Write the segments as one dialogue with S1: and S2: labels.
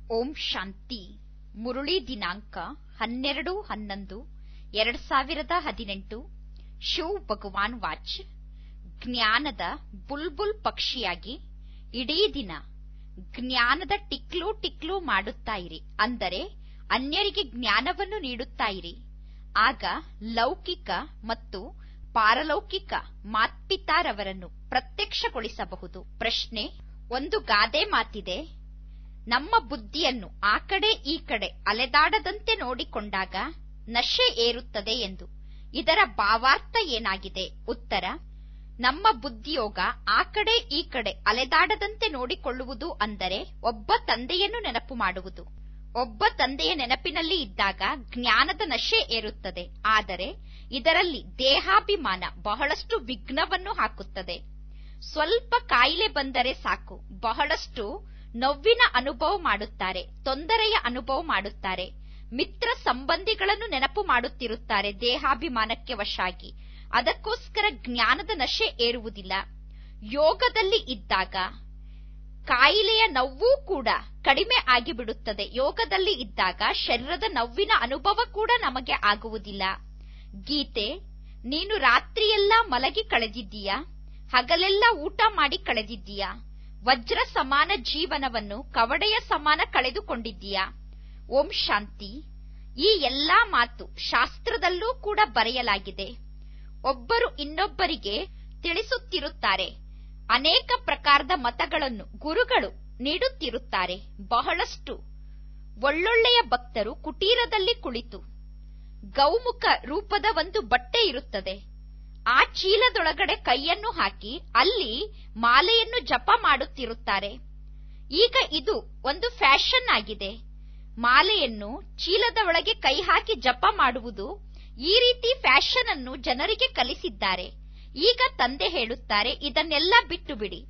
S1: ಓಂ ಶಾಂತಿ ಮುರುಳಿ ದಿನಾಂಕ ಹನ್ನೆರಡು ಹನ್ನೊಂದು ಎರಡ್ ಸಾವಿರದ ಹದಿನೆಂಟು ಶಿವ್ ಭಗವಾನ್ ವಾಚ್ ಜ್ಞಾನದ ಬುಲ್ಬುಲ್ ಪಕ್ಷಿಯಾಗಿ ಇಡೀ ದಿನ ಜ್ಞಾನದ ಟಿಕ್ಲು ಟಿಕ್ಲು ಮಾಡುತ್ತಾ ಇರಿ ಅಂದರೆ ಅನ್ಯರಿಗೆ ಜ್ಞಾನವನ್ನು ನೀಡುತ್ತಾ ಇರಿ ಆಗ ಲೌಕಿಕ ಮತ್ತು ಪಾರಲೌಕಿಕ ಮಾತ್ಪಿತಾರವರನ್ನು ಪ್ರತ್ಯಕ್ಷಗೊಳಿಸಬಹುದು ಪ್ರಶ್ನೆ ಒಂದು ಗಾದೆ ಮಾತಿದೆ ನಮ್ಮ ಬುದ್ಧಿಯನ್ನು ಆ ಕಡೆ ಈ ಕಡೆ ಅಲೆದಾಡದಂತೆ ನೋಡಿಕೊಂಡಾಗ ನಶೆ ಏರುತ್ತದೆ ಎಂದು ಇದರ ಭಾವಾರ್ಥ ಏನಾಗಿದೆ ಉತ್ತರ ನಮ್ಮ ಬುದ್ಧಿಯೋಗ ಆ ಕಡೆ ಈ ಕಡೆ ಅಲೆದಾಡದಂತೆ ನೋಡಿಕೊಳ್ಳುವುದು ಅಂದರೆ ಒಬ್ಬ ತಂದೆಯನ್ನು ನೆನಪು ಮಾಡುವುದು ಒಬ್ಬ ತಂದೆಯ ನೆನಪಿನಲ್ಲಿ ಇದ್ದಾಗ ಜ್ಞಾನದ ನಶೆ ಏರುತ್ತದೆ ಆದರೆ ಇದರಲ್ಲಿ ದೇಹಾಭಿಮಾನ ಬಹಳಷ್ಟು ವಿಘ್ನವನ್ನು ಹಾಕುತ್ತದೆ ಸ್ವಲ್ಪ ಕಾಯಿಲೆ ಬಂದರೆ ಸಾಕು ಬಹಳಷ್ಟು ನೋವಿನ ಅನುಭವ ಮಾಡುತ್ತಾರೆ ತೊಂದರೆಯ ಅನುಭವ ಮಾಡುತ್ತಾರೆ ಮಿತ್ರ ಸಂಬಂಧಿಗಳನ್ನು ನೆನಪು ಮಾಡುತ್ತಿರುತ್ತಾರೆ ದೇಹಾಭಿಮಾನಕ್ಕೆ ವಶಾಗಿ ಅದಕ್ಕೋಸ್ಕರ ಜ್ಞಾನದ ನಶೆ ಏರುವುದಿಲ್ಲ ಯೋಗದಲ್ಲಿ ಇದ್ದಾಗ ಕಾಯಿಲೆಯ ನೋವು ಕೂಡ ಕಡಿಮೆ ಆಗಿಬಿಡುತ್ತದೆ ಯೋಗದಲ್ಲಿ ಇದ್ದಾಗ ಶರೀರದ ನೋವಿನ ಅನುಭವ ಕೂಡ ನಮಗೆ ಆಗುವುದಿಲ್ಲ ಗೀತೆ ನೀನು ರಾತ್ರಿಯೆಲ್ಲ ಮಲಗಿ ಕಳೆದಿದ್ದೀಯಾ ಹಗಲೆಲ್ಲ ಊಟ ಮಾಡಿ ಕಳೆದಿದ್ದೀಯಾ ವಜ್ರ ಸಮಾನ ಜೀವನವನ್ನು ಕವಡೆಯ ಸಮಾನ ಕಳೆದುಕೊಂಡಿದ್ದೀಯಾ ಓಂ ಶಾಂತಿ ಈ ಎಲ್ಲಾ ಮಾತು ಶಾಸ್ತ್ರದಲ್ಲೂ ಕೂಡ ಬರೆಯಲಾಗಿದೆ ಒಬ್ಬರು ಇನ್ನೊಬ್ಬರಿಗೆ ತಿಳಿಸುತ್ತಿರುತ್ತಾರೆ ಅನೇಕ ಪ್ರಕಾರದ ಮತಗಳನ್ನು ಗುರುಗಳು ನೀಡುತ್ತಿರುತ್ತಾರೆ ಬಹಳಷ್ಟು ಒಳ್ಳೊಳ್ಳೆಯ ಭಕ್ತರು ಕುಟೀರದಲ್ಲಿ ಕುಳಿತು ಗೌಮುಖ ರೂಪದ ಒಂದು ಬಟ್ಟೆ ಇರುತ್ತದೆ ಆ ಚೀಲದೊಳಗಡೆ ಕೈಯನ್ನು ಹಾಕಿ ಅಲ್ಲಿ ಮಾಲೆಯನ್ನು ಜಪ ಮಾಡುತ್ತಿರುತ್ತಾರೆ ಈಗ ಇದು ಒಂದು ಫ್ಯಾಷನ್ ಆಗಿದೆ ಮಾಲೆಯನ್ನು ಚೀಲದ ಒಳಗೆ ಕೈ ಹಾಕಿ ಜಪ ಮಾಡುವುದು ಈ ರೀತಿ ಫ್ಯಾಷನ್ ಅನ್ನು ಜನರಿಗೆ ಕಲಿಸಿದ್ದಾರೆ ಈಗ ತಂದೆ ಹೇಳುತ್ತಾರೆ ಇದನ್ನೆಲ್ಲ ಬಿಟ್ಟು ಬಿಡಿ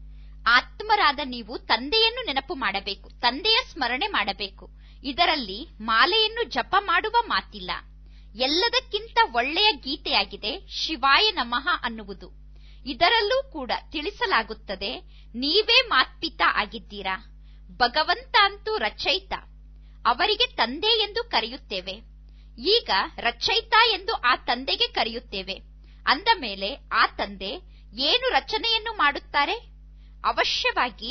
S1: ಆತ್ಮರಾದ ನೀವು ತಂದೆಯನ್ನು ನೆನಪು ಮಾಡಬೇಕು ತಂದೆಯ ಸ್ಮರಣೆ ಮಾಡಬೇಕು ಇದರಲ್ಲಿ ಮಾಲೆಯನ್ನು ಜಪ ಮಾಡುವ ಮಾತಿಲ್ಲ ಎಲ್ಲದಕ್ಕಿಂತ ಒಳ್ಳೆಯ ಗೀತೆಯಾಗಿದೆ ಶಿವಾಯ ನಮಃ ಅನ್ನುವುದು ಇದರಲ್ಲೂ ಕೂಡ ತಿಳಿಸಲಾಗುತ್ತದೆ ನೀವೇ ಮಾತ್ಪಿತ ಆಗಿದ್ದೀರಾ ಭಗವಂತ ಅಂತೂ ರಚಯಿತ ಅವರಿಗೆ ತಂದೆ ಎಂದು ಕರೆಯುತ್ತೇವೆ ಈಗ ರಚಯಿತ ಎಂದು ಆ ತಂದೆಗೆ ಕರೆಯುತ್ತೇವೆ ಅಂದ ಮೇಲೆ ಆ ತಂದೆ ಏನು ರಚನೆಯನ್ನು ಮಾಡುತ್ತಾರೆ ಅವಶ್ಯವಾಗಿ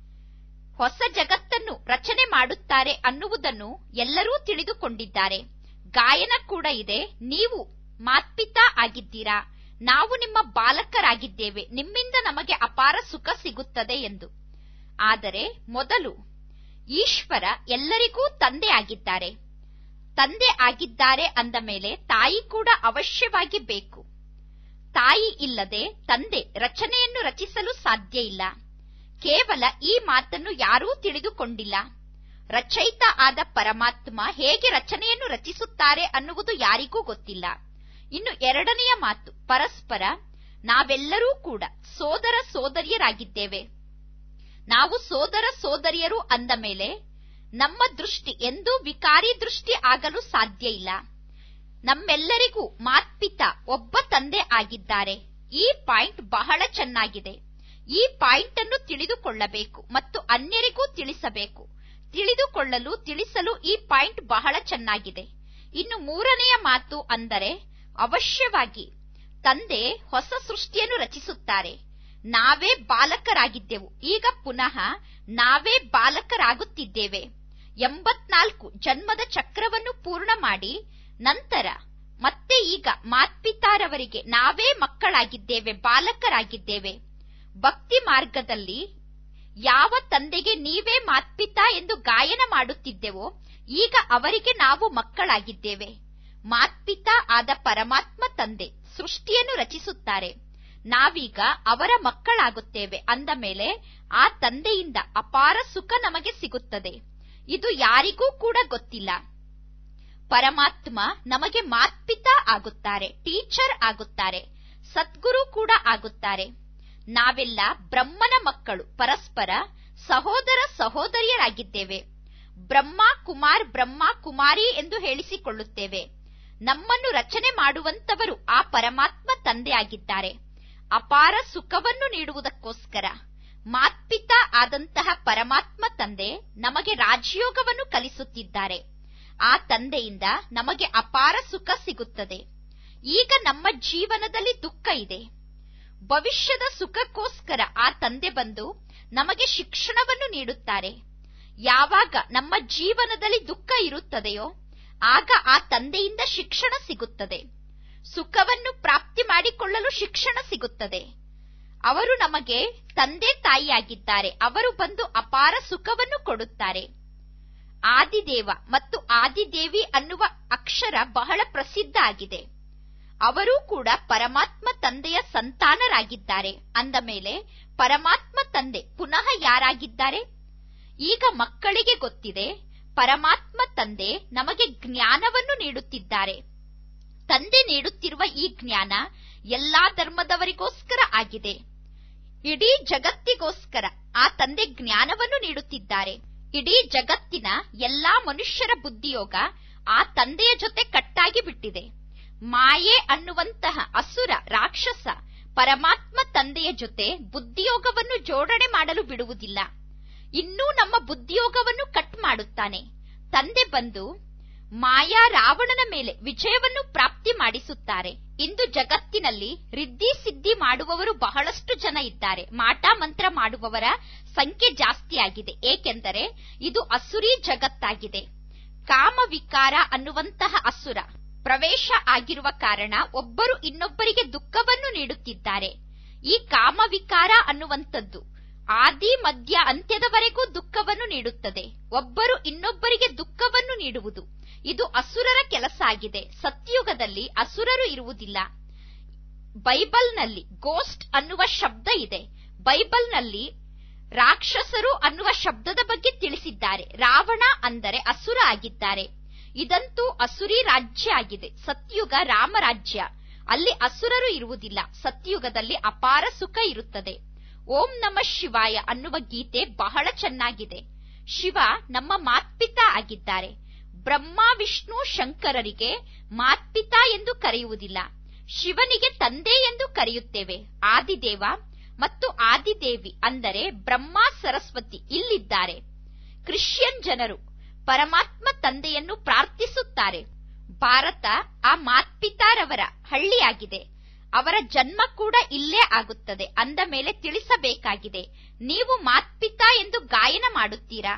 S1: ಹೊಸ ಜಗತ್ತನ್ನು ರಚನೆ ಮಾಡುತ್ತಾರೆ ಅನ್ನುವುದನ್ನು ಎಲ್ಲರೂ ತಿಳಿದುಕೊಂಡಿದ್ದಾರೆ ಗಾಯನ ಕೂಡ ಇದೆ ನೀವು ಮಾತ್ಪಿತಾ ಆಗಿದ್ದೀರಾ ನಾವು ನಿಮ್ಮ ಬಾಲಕರಾಗಿದ್ದೇವೆ ನಿಮ್ಮಿಂದ ನಮಗೆ ಅಪಾರ ಸುಖ ಸಿಗುತ್ತದೆ ಎಂದು ಆದರೆ ಮೊದಲು ಈಶ್ವರ ಎಲ್ಲರಿಗೂ ತಂದೆ ಆಗಿದ್ದಾರೆ ತಂದೆ ಆಗಿದ್ದಾರೆ ಅಂದ ಮೇಲೆ ತಾಯಿ ಕೂಡ ಅವಶ್ಯವಾಗಿ ಬೇಕು ತಾಯಿ ಇಲ್ಲದೆ ತಂದೆ ರಚನೆಯನ್ನು ರಚಿಸಲು ಸಾಧ್ಯ ಇಲ್ಲ ಕೇವಲ ಈ ಮಾತನ್ನು ಯಾರೂ ತಿಳಿದುಕೊಂಡಿಲ್ಲ ರಚಯಿತ ಆದ ಪರಮಾತ್ಮ ಹೇಗೆ ರಚನೆಯನ್ನು ರಚಿಸುತ್ತಾರೆ ಅನ್ನುವುದು ಯಾರಿಗೂ ಗೊತ್ತಿಲ್ಲ ಇನ್ನು ಎರಡನೆಯ ಮಾತು ಪರಸ್ಪರ ನಾವೆಲ್ಲರೂ ಕೂಡ ಸೋದರ ಸೋದರಿಯರಾಗಿದ್ದೇವೆ ನಾವು ಸೋದರ ಸೋದರಿಯರು ಅಂದ ಮೇಲೆ ನಮ್ಮ ದೃಷ್ಟಿ ಎಂದೂ ವಿಕಾರಿ ದೃಷ್ಟಿ ಆಗಲು ಸಾಧ್ಯ ಇಲ್ಲ ನಮ್ಮೆಲ್ಲರಿಗೂ ಮಾತ್ಪಿತ ಒಬ್ಬ ತಂದೆ ಆಗಿದ್ದಾರೆ ಈ ಪಾಯಿಂಟ್ ಬಹಳ ಚೆನ್ನಾಗಿದೆ ಈ ಪಾಯಿಂಟ್ ಅನ್ನು ತಿಳಿದುಕೊಳ್ಳಬೇಕು ಮತ್ತು ಅನ್ಯರಿಗೂ ತಿಳಿಸಬೇಕು ತಿಳಿದುಕೊಳ್ಳಲು ತಿಳಿಸಲು ಈ ಪಾಯಿಂಟ್ ಬಹಳ ಚೆನ್ನಾಗಿದೆ ಇನ್ನು ಮೂರನೆಯ ಮಾತು ಅಂದರೆ ಅವಶ್ಯವಾಗಿ ತಂದೆ ಹೊಸ ಸೃಷ್ಟಿಯನ್ನು ರಚಿಸುತ್ತಾರೆ ನಾವೇ ಬಾಲಕರಾಗಿದ್ದೆವು ಈಗ ಪುನಃ ನಾವೇ ಬಾಲಕರಾಗುತ್ತಿದ್ದೇವೆ ಎಂಬತ್ನಾಲ್ಕು ಜನ್ಮದ ಚಕ್ರವನ್ನು ಪೂರ್ಣ ಮಾಡಿ ನಂತರ ಮತ್ತೆ ಈಗ ಮಾತ್ಪಿತಾರವರಿಗೆ ನಾವೇ ಮಕ್ಕಳಾಗಿದ್ದೇವೆ ಬಾಲಕರಾಗಿದ್ದೇವೆ ಭಕ್ತಿ ಮಾರ್ಗದಲ್ಲಿ ಯಾವ ತಂದೆಗೆ ನೀವೇ ಮಾತ್ಪಿತಾ ಎಂದು ಗಾಯನ ಮಾಡುತ್ತಿದ್ದೆವೋ ಈಗ ಅವರಿಗೆ ನಾವು ಮಕ್ಕಳಾಗಿದ್ದೇವೆ ಮಾತ್ಪಿತಾ ಆದ ಪರಮಾತ್ಮ ತಂದೆ ಸೃಷ್ಟಿಯನ್ನು ರಚಿಸುತ್ತಾರೆ ನಾವೀಗ ಅವರ ಮಕ್ಕಳಾಗುತ್ತೇವೆ ಅಂದ ಮೇಲೆ ಆ ತಂದೆಯಿಂದ ಅಪಾರ ಸುಖ ನಮಗೆ ಸಿಗುತ್ತದೆ ಇದು ಯಾರಿಗೂ ಕೂಡ ಗೊತ್ತಿಲ್ಲ ಪರಮಾತ್ಮ ನಮಗೆ ಮಾತ್ಪಿತಾ ಆಗುತ್ತಾರೆ ಟೀಚರ್ ಆಗುತ್ತಾರೆ ಸದ್ಗುರು ಕೂಡ ಆಗುತ್ತಾರೆ ನಾವೆಲ್ಲ ಬ್ರಹ್ಮನ ಮಕ್ಕಳು ಪರಸ್ಪರ ಸಹೋದರ ಸಹೋದರಿಯರಾಗಿದ್ದೇವೆ ಬ್ರಹ್ಮ ಕುಮಾರ್ ಬ್ರಹ್ಮ ಕುಮಾರಿ ಎಂದು ಹೇಳಿಸಿಕೊಳ್ಳುತ್ತೇವೆ ನಮ್ಮನ್ನು ರಚನೆ ಮಾಡುವಂತವರು ಆ ಪರಮಾತ್ಮ ತಂದೆ ಆಗಿದ್ದಾರೆ ಅಪಾರ ಸುಖವನ್ನು ನೀಡುವುದಕ್ಕೋಸ್ಕರ ಮಾತ್ಪಿತ ಆದಂತಹ ಪರಮಾತ್ಮ ತಂದೆ ನಮಗೆ ರಾಜಯೋಗವನ್ನು ಕಲಿಸುತ್ತಿದ್ದಾರೆ ಆ ತಂದೆಯಿಂದ ನಮಗೆ ಅಪಾರ ಸುಖ ಸಿಗುತ್ತದೆ ಈಗ ನಮ್ಮ ಜೀವನದಲ್ಲಿ ದುಃಖ ಇದೆ ಭವಿಷ್ಯದ ಸುಖಕ್ಕೋಸ್ಕರ ಆ ತಂದೆ ಬಂದು ನಮಗೆ ಶಿಕ್ಷಣವನ್ನು ನೀಡುತ್ತಾರೆ ಯಾವಾಗ ನಮ್ಮ ಜೀವನದಲ್ಲಿ ದುಃಖ ಇರುತ್ತದೆಯೋ ಆಗ ಆ ತಂದೆಯಿಂದ ಶಿಕ್ಷಣ ಸಿಗುತ್ತದೆ ಸುಖವನ್ನು ಪ್ರಾಪ್ತಿ ಮಾಡಿಕೊಳ್ಳಲು ಶಿಕ್ಷಣ ಸಿಗುತ್ತದೆ ಅವರು ನಮಗೆ ತಂದೆ ತಾಯಿಯಾಗಿದ್ದಾರೆ ಅವರು ಬಂದು ಅಪಾರ ಸುಖವನ್ನು ಕೊಡುತ್ತಾರೆ ಆದಿದೇವ ಮತ್ತು ಆದಿದೇವಿ ಅನ್ನುವ ಅಕ್ಷರ ಬಹಳ ಪ್ರಸಿದ್ಧ ಆಗಿದೆ ಅವರೂ ಕೂಡ ಪರಮಾತ್ಮ ತಂದೆಯ ಸಂತಾನರಾಗಿದ್ದಾರೆ ಅಂದ ಮೇಲೆ ಪರಮಾತ್ಮ ತಂದೆ ಪುನಃ ಯಾರಾಗಿದ್ದಾರೆ ಈಗ ಮಕ್ಕಳಿಗೆ ಗೊತ್ತಿದೆ ಪರಮಾತ್ಮ ತಂದೆ ನಮಗೆ ಜ್ಞಾನವನ್ನು ನೀಡುತ್ತಿದ್ದಾರೆ ತಂದೆ ನೀಡುತ್ತಿರುವ ಈ ಜ್ಞಾನ ಎಲ್ಲಾ ಧರ್ಮದವರಿಗೋಸ್ಕರ ಆಗಿದೆ ಇಡೀ ಜಗತ್ತಿಗೋಸ್ಕರ ಆ ತಂದೆ ಜ್ಞಾನವನ್ನು ನೀಡುತ್ತಿದ್ದಾರೆ ಇಡೀ ಜಗತ್ತಿನ ಎಲ್ಲಾ ಮನುಷ್ಯರ ಬುದ್ಧಿಯೋಗ ಆ ತಂದೆಯ ಜೊತೆ ಕಟ್ಟಾಗಿ ಬಿಟ್ಟಿದೆ ಮಾಯೆ ಅನ್ನುವಂತಹ ಅಸುರ ರಾಕ್ಷಸ ಪರಮಾತ್ಮ ತಂದೆಯ ಜೊತೆ ಬುದ್ಧಿಯೋಗವನ್ನು ಜೋಡಣೆ ಮಾಡಲು ಬಿಡುವುದಿಲ್ಲ ಇನ್ನೂ ನಮ್ಮ ಬುದ್ಧಿಯೋಗವನ್ನು ಕಟ್ ಮಾಡುತ್ತಾನೆ ತಂದೆ ಬಂದು ಮಾಯಾ ರಾವಣನ ಮೇಲೆ ವಿಜಯವನ್ನು ಪ್ರಾಪ್ತಿ ಮಾಡಿಸುತ್ತಾರೆ ಇಂದು ಜಗತ್ತಿನಲ್ಲಿ ರಿದ್ದಿ ಸಿದ್ಧಿ ಮಾಡುವವರು ಬಹಳಷ್ಟು ಜನ ಇದ್ದಾರೆ ಮಾಟ ಮಂತ್ರ ಮಾಡುವವರ ಸಂಖ್ಯೆ ಜಾಸ್ತಿಯಾಗಿದೆ ಏಕೆಂದರೆ ಇದು ಅಸುರಿ ಜಗತ್ತಾಗಿದೆ ಕಾಮ ವಿಕಾರ ಅನ್ನುವಂತಹ ಅಸುರ ಪ್ರವೇಶ ಆಗಿರುವ ಕಾರಣ ಒಬ್ಬರು ಇನ್ನೊಬ್ಬರಿಗೆ ದುಃಖವನ್ನು ನೀಡುತ್ತಿದ್ದಾರೆ ಈ ಕಾಮ ವಿಕಾರ ಅನ್ನುವಂಥದ್ದು ಆದಿ ಮಧ್ಯ ಅಂತ್ಯದವರೆಗೂ ದುಃಖವನ್ನು ನೀಡುತ್ತದೆ ಒಬ್ಬರು ಇನ್ನೊಬ್ಬರಿಗೆ ದುಃಖವನ್ನು ನೀಡುವುದು ಇದು ಅಸುರರ ಕೆಲಸ ಆಗಿದೆ ಸತ್ಯುಗದಲ್ಲಿ ಅಸುರರು ಇರುವುದಿಲ್ಲ ಬೈಬಲ್ನಲ್ಲಿ ಗೋಸ್ಟ್ ಅನ್ನುವ ಶಬ್ದ ಇದೆ ಬೈಬಲ್ನಲ್ಲಿ ರಾಕ್ಷಸರು ಅನ್ನುವ ಶಬ್ದದ ಬಗ್ಗೆ ತಿಳಿಸಿದ್ದಾರೆ ರಾವಣ ಅಂದರೆ ಅಸುರ ಆಗಿದ್ದಾರೆ ಇದಂತೂ ಅಸುರಿ ರಾಜ್ಯ ಆಗಿದೆ ಸತ್ಯುಗ ರಾಮರಾಜ್ಯ ಅಲ್ಲಿ ಅಸುರರು ಇರುವುದಿಲ್ಲ ಸತ್ಯುಗದಲ್ಲಿ ಅಪಾರ ಸುಖ ಇರುತ್ತದೆ ಓಂ ನಮ ಶಿವಾಯ ಅನ್ನುವ ಗೀತೆ ಬಹಳ ಚೆನ್ನಾಗಿದೆ ಶಿವ ನಮ್ಮ ಮಾತ್ಪಿತಾ ಆಗಿದ್ದಾರೆ ಬ್ರಹ್ಮ ವಿಷ್ಣು ಶಂಕರರಿಗೆ ಮಾತ್ಪಿತಾ ಎಂದು ಕರೆಯುವುದಿಲ್ಲ ಶಿವನಿಗೆ ತಂದೆ ಎಂದು ಕರೆಯುತ್ತೇವೆ ಆದಿದೇವ ಮತ್ತು ಆದಿದೇವಿ ಅಂದರೆ ಬ್ರಹ್ಮ ಸರಸ್ವತಿ ಇಲ್ಲಿದ್ದಾರೆ ಕ್ರಿಶ್ಚಿಯನ್ ಜನರು ಪರಮಾತ್ಮ ತಂದೆಯನ್ನು ಪ್ರಾರ್ಥಿಸುತ್ತಾರೆ ಭಾರತ ಆ ಮಾತ್ಪಿತಾರವರ ಹಳ್ಳಿಯಾಗಿದೆ ಅವರ ಜನ್ಮ ಕೂಡ ಇಲ್ಲೇ ಆಗುತ್ತದೆ ಅಂದ ಮೇಲೆ ತಿಳಿಸಬೇಕಾಗಿದೆ ನೀವು ಮಾತ್ಪಿತಾ ಎಂದು ಗಾಯನ ಮಾಡುತ್ತೀರಾ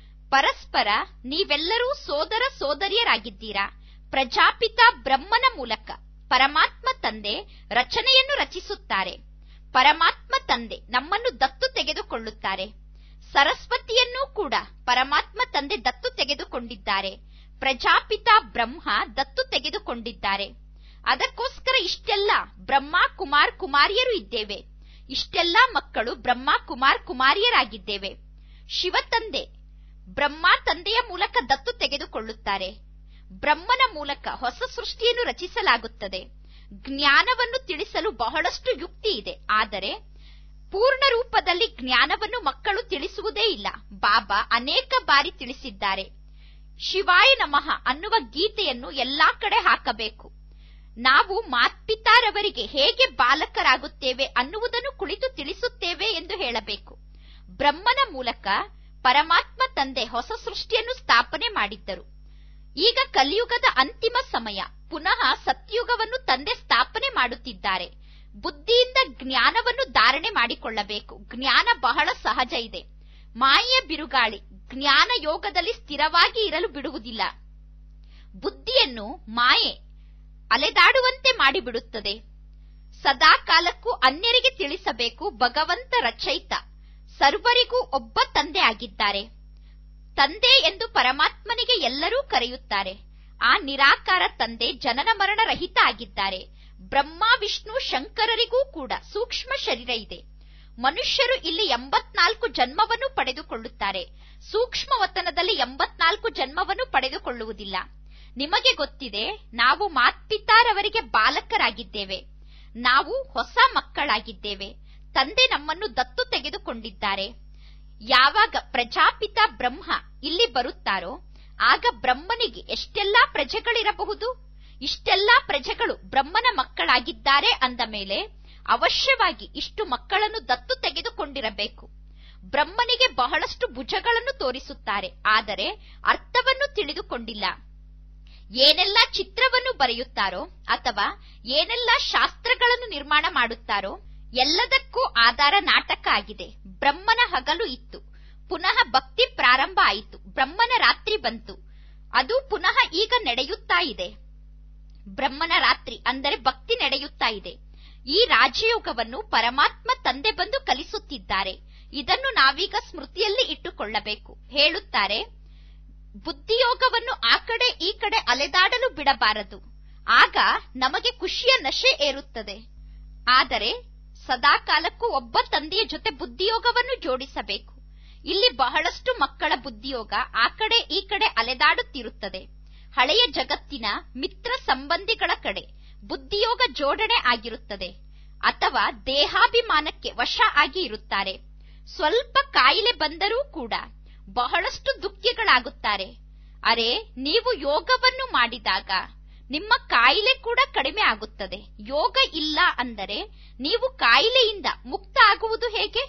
S1: ಪರಸ್ಪರ ನೀವೆಲ್ಲರೂ ಸೋದರ ಸೋದರಿಯರಾಗಿದ್ದೀರಾ ಪ್ರಜಾಪಿತ ಬ್ರಹ್ಮನ ಮೂಲಕ ಪರಮಾತ್ಮ ತಂದೆ ರಚನೆಯನ್ನು ರಚಿಸುತ್ತಾರೆ ಪರಮಾತ್ಮ ತಂದೆ ನಮ್ಮನ್ನು ದತ್ತು ತೆಗೆದುಕೊಳ್ಳುತ್ತಾರೆ ಸರಸ್ವತಿಯನ್ನೂ ಕೂಡ ಪರಮಾತ್ಮ ತಂದೆ ದತ್ತು ತೆಗೆದುಕೊಂಡಿದ್ದಾರೆ ಪ್ರಜಾಪಿತ ಬ್ರಹ್ಮ ದತ್ತು ತೆಗೆದುಕೊಂಡಿದ್ದಾರೆ ಅದಕ್ಕೋಸ್ಕರ ಇಷ್ಟೆಲ್ಲ ಬ್ರಹ್ಮ ಕುಮಾರ್ ಕುಮಾರಿಯರು ಇದ್ದೇವೆ ಇಷ್ಟೆಲ್ಲ ಮಕ್ಕಳು ಬ್ರಹ್ಮ ಕುಮಾರ್ ಕುಮಾರಿಯರಾಗಿದ್ದೇವೆ ಶಿವ ತಂದೆ ಬ್ರಹ್ಮ ತಂದೆಯ ಮೂಲಕ ದತ್ತು ತೆಗೆದುಕೊಳ್ಳುತ್ತಾರೆ ಬ್ರಹ್ಮನ ಮೂಲಕ ಹೊಸ ಸೃಷ್ಟಿಯನ್ನು ರಚಿಸಲಾಗುತ್ತದೆ ಜ್ಞಾನವನ್ನು ತಿಳಿಸಲು ಬಹಳಷ್ಟು ಯುಕ್ತಿ ಇದೆ ಆದರೆ ಪೂರ್ಣ ರೂಪದಲ್ಲಿ ಜ್ಞಾನವನ್ನು ಮಕ್ಕಳು ತಿಳಿಸುವುದೇ ಇಲ್ಲ ಬಾಬಾ ಅನೇಕ ಬಾರಿ ತಿಳಿಸಿದ್ದಾರೆ ಶಿವಾಯ ನಮಃ ಅನ್ನುವ ಗೀತೆಯನ್ನು ಎಲ್ಲಾ ಕಡೆ ಹಾಕಬೇಕು ನಾವು ಮಾತ್ಪಿತಾರವರಿಗೆ ಹೇಗೆ ಬಾಲಕರಾಗುತ್ತೇವೆ ಅನ್ನುವುದನ್ನು ಕುಳಿತು ತಿಳಿಸುತ್ತೇವೆ ಎಂದು ಹೇಳಬೇಕು ಬ್ರಹ್ಮನ ಮೂಲಕ ಪರಮಾತ್ಮ ತಂದೆ ಹೊಸ ಸೃಷ್ಟಿಯನ್ನು ಸ್ಥಾಪನೆ ಮಾಡಿದ್ದರು ಈಗ ಕಲಿಯುಗದ ಅಂತಿಮ ಸಮಯ ಪುನಃ ಸತ್ಯುಗವನ್ನು ತಂದೆ ಸ್ಥಾಪನೆ ಮಾಡುತ್ತಿದ್ದಾರೆ ಬುದ್ಧಿಯಿಂದ ಜ್ಞಾನವನ್ನು ಧಾರಣೆ ಮಾಡಿಕೊಳ್ಳಬೇಕು ಜ್ಞಾನ ಬಹಳ ಸಹಜ ಇದೆ ಮಾಯೆಯ ಬಿರುಗಾಳಿ ಜ್ಞಾನ ಯೋಗದಲ್ಲಿ ಸ್ಥಿರವಾಗಿ ಇರಲು ಬಿಡುವುದಿಲ್ಲ ಬುದ್ಧಿಯನ್ನು ಮಾಯೆ ಅಲೆದಾಡುವಂತೆ ಮಾಡಿಬಿಡುತ್ತದೆ ಸದಾ ಕಾಲಕ್ಕೂ ಅನ್ಯರಿಗೆ ತಿಳಿಸಬೇಕು ಭಗವಂತ ರಚಯಿತ ಸರ್ವರಿಗೂ ಒಬ್ಬ ತಂದೆ ಆಗಿದ್ದಾರೆ ತಂದೆ ಎಂದು ಪರಮಾತ್ಮನಿಗೆ ಎಲ್ಲರೂ ಕರೆಯುತ್ತಾರೆ ಆ ನಿರಾಕಾರ ತಂದೆ ಜನನ ಮರಣ ರಹಿತ ಆಗಿದ್ದಾರೆ ಬ್ರಹ್ಮ ವಿಷ್ಣು ಶಂಕರರಿಗೂ ಕೂಡ ಸೂಕ್ಷ್ಮ ಶರೀರ ಇದೆ ಮನುಷ್ಯರು ಇಲ್ಲಿ ಎಂಬತ್ನಾಲ್ಕು ಜನ್ಮವನ್ನು ಪಡೆದುಕೊಳ್ಳುತ್ತಾರೆ ಸೂಕ್ಷ್ಮ ವತನದಲ್ಲಿ ಎಂಬತ್ನಾಲ್ಕು ಜನ್ಮವನ್ನು ಪಡೆದುಕೊಳ್ಳುವುದಿಲ್ಲ ನಿಮಗೆ ಗೊತ್ತಿದೆ ನಾವು ಮಾತ್ಪಿತಾರವರಿಗೆ ಬಾಲಕರಾಗಿದ್ದೇವೆ ನಾವು ಹೊಸ ಮಕ್ಕಳಾಗಿದ್ದೇವೆ ತಂದೆ ನಮ್ಮನ್ನು ದತ್ತು ತೆಗೆದುಕೊಂಡಿದ್ದಾರೆ ಯಾವಾಗ ಪ್ರಜಾಪಿತ ಬ್ರಹ್ಮ ಇಲ್ಲಿ ಬರುತ್ತಾರೋ ಆಗ ಬ್ರಹ್ಮನಿಗೆ ಎಷ್ಟೆಲ್ಲಾ ಪ್ರಜೆಗಳಿರಬಹುದು ಇಷ್ಟೆಲ್ಲಾ ಪ್ರಜೆಗಳು ಬ್ರಹ್ಮನ ಮಕ್ಕಳಾಗಿದ್ದಾರೆ ಅಂದ ಮೇಲೆ ಅವಶ್ಯವಾಗಿ ಇಷ್ಟು ಮಕ್ಕಳನ್ನು ದತ್ತು ತೆಗೆದುಕೊಂಡಿರಬೇಕು ಬ್ರಹ್ಮನಿಗೆ ಬಹಳಷ್ಟು ಭುಜಗಳನ್ನು ತೋರಿಸುತ್ತಾರೆ ಆದರೆ ಅರ್ಥವನ್ನು ತಿಳಿದುಕೊಂಡಿಲ್ಲ ಏನೆಲ್ಲ ಚಿತ್ರವನ್ನು ಬರೆಯುತ್ತಾರೋ ಅಥವಾ ಏನೆಲ್ಲ ಶಾಸ್ತ್ರಗಳನ್ನು ನಿರ್ಮಾಣ ಮಾಡುತ್ತಾರೋ ಎಲ್ಲದಕ್ಕೂ ಆಧಾರ ನಾಟಕ ಆಗಿದೆ ಬ್ರಹ್ಮನ ಹಗಲು ಇತ್ತು ಪುನಃ ಭಕ್ತಿ ಪ್ರಾರಂಭ ಆಯಿತು ಬ್ರಹ್ಮನ ರಾತ್ರಿ ಬಂತು ಅದು ಪುನಃ ಈಗ ನಡೆಯುತ್ತಾ ಇದೆ ಬ್ರಹ್ಮನ ರಾತ್ರಿ ಅಂದರೆ ಭಕ್ತಿ ನಡೆಯುತ್ತಾ ಇದೆ ಈ ರಾಜಯೋಗವನ್ನು ಪರಮಾತ್ಮ ತಂದೆ ಬಂದು ಕಲಿಸುತ್ತಿದ್ದಾರೆ ಇದನ್ನು ನಾವೀಗ ಸ್ಮೃತಿಯಲ್ಲಿ ಇಟ್ಟುಕೊಳ್ಳಬೇಕು ಹೇಳುತ್ತಾರೆ ಬುದ್ಧಿಯೋಗವನ್ನು ಆ ಕಡೆ ಈ ಕಡೆ ಅಲೆದಾಡಲು ಬಿಡಬಾರದು ಆಗ ನಮಗೆ ಖುಷಿಯ ನಶೆ ಏರುತ್ತದೆ ಆದರೆ ಸದಾಕಾಲಕ್ಕೂ ಒಬ್ಬ ತಂದೆಯ ಜೊತೆ ಬುದ್ಧಿಯೋಗವನ್ನು ಜೋಡಿಸಬೇಕು ಇಲ್ಲಿ ಬಹಳಷ್ಟು ಮಕ್ಕಳ ಬುದ್ಧಿಯೋಗ ಆ ಕಡೆ ಈ ಕಡೆ ಅಲೆದಾಡುತ್ತಿರುತ್ತದೆ ಹಳೆಯ ಜಗತ್ತಿನ ಮಿತ್ರ ಸಂಬಂಧಿಗಳ ಕಡೆ ಬುದ್ಧಿಯೋಗ ಜೋಡಣೆ ಆಗಿರುತ್ತದೆ ಅಥವಾ ದೇಹಾಭಿಮಾನಕ್ಕೆ ವಶ ಆಗಿ ಇರುತ್ತಾರೆ ಸ್ವಲ್ಪ ಕಾಯಿಲೆ ಬಂದರೂ ಕೂಡ ಬಹಳಷ್ಟು ದುಃಖಿಗಳಾಗುತ್ತಾರೆ ಅರೆ ನೀವು ಯೋಗವನ್ನು ಮಾಡಿದಾಗ ನಿಮ್ಮ ಕಾಯಿಲೆ ಕೂಡ ಕಡಿಮೆ ಆಗುತ್ತದೆ ಯೋಗ ಇಲ್ಲ ಅಂದರೆ ನೀವು ಕಾಯಿಲೆಯಿಂದ ಮುಕ್ತ ಆಗುವುದು ಹೇಗೆ